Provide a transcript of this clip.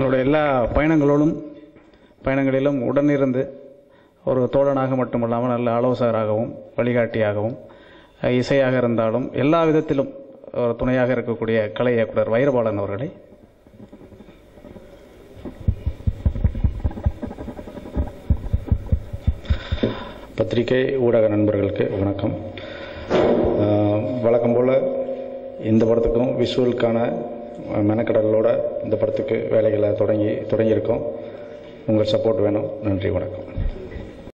எங்களுடைய எல்லா பயணங்களோடும் பயணங்களிலும் உடனிருந்து ஒரு தோழனாக மட்டுமல்லாமல் நல்ல ஆலோசகராகவும் வழிகாட்டியாகவும் அஹ், இசையாக இருந்தாலும் எல்லா விதத்திலும் ஒரு துணையாக இருக்கக்கூடிய கலை இயக்குனர் வைரபாலன் அவர்களை பத்திரிகை ஊடக நண்பர்களுக்கு வணக்கம் ஆஹ் வழக்கம் போல் இந்த படத்துக்கும் விஷுவலுக்கான மெனக்கடலோட இந்த படத்துக்கு வேலைகளை தொடங்கி தொடங்கியிருக்கோம் உங்கள் சப்போர்ட் வேணும் நன்றி வணக்கம்